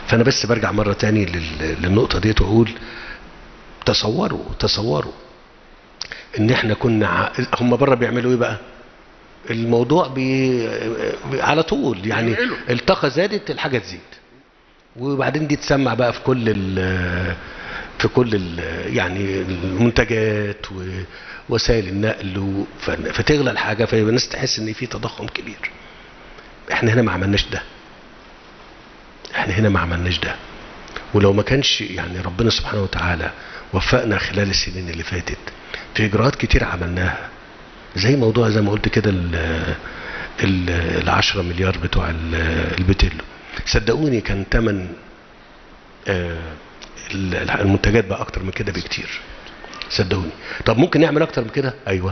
فانا بس برجع مره تاني لل- للنقطه ديت واقول تصوروا تصوروا ان احنا كنا ع... هم بره بيعملوا ايه بقى الموضوع بي... بي... على طول يعني بينقلوا. الطاقه زادت الحاجه تزيد وبعدين دي تسمع بقى في كل ال... في كل ال... يعني المنتجات ووسائل النقل و... ف... فتغلى الحاجه فيبقى الناس تحس ان في تضخم كبير احنا هنا ما عملناش ده احنا هنا ما عملناش ده ولو ما كانش يعني ربنا سبحانه وتعالى وفقنا خلال السنين اللي فاتت في اجراءات كتير عملناها زي موضوع زي ما قلت كده ال ال ال 10 مليار بتوع ال- البتلو صدقوني كان تمن آه، ال- المنتجات بقى اكتر من كده بكتير صدقوني طب ممكن نعمل اكتر من كده ايوه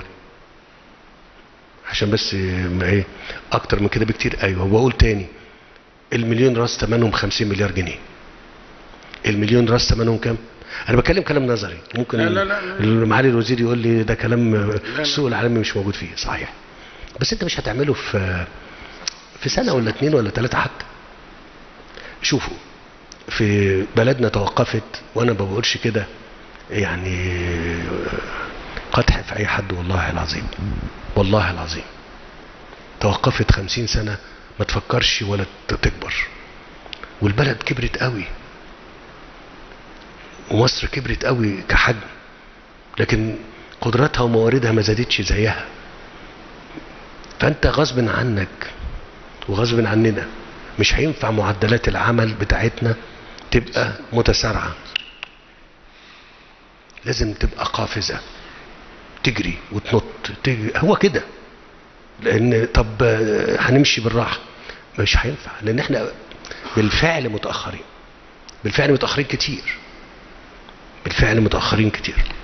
عشان بس ما ايه اكتر من كده بكتير ايوه وبقول تاني المليون راس ثمنهم 50 مليار جنيه المليون راس ثمنهم كام انا بتكلم كلام نظري ممكن لا، لا، لا، لا. معالي الوزير يقول لي ده كلام لا. السوق العالمي مش موجود فيه صحيح بس انت مش هتعمله في في سنه ولا اتنين ولا تلاته حتى شوفوا في بلدنا توقفت وانا ما بقولش كده يعني قدح في اي حد والله العظيم والله العظيم توقفت خمسين سنة ما تفكرش ولا ت- تكبر والبلد كبرت قوي ومصر كبرت قوي كحجم لكن قدراتها ومواردها ما زادتش زيها فانت غصب عنك وغصب عننا مش هينفع معدلات العمل بتاعتنا تبقى متسارعة لازم تبقى قافزة تجري وتنط تجري هو كده لان طب آه، هنمشي بالراحه مش هينفع لان احنا بالفعل متاخرين بالفعل متاخرين كتير بالفعل متاخرين كتير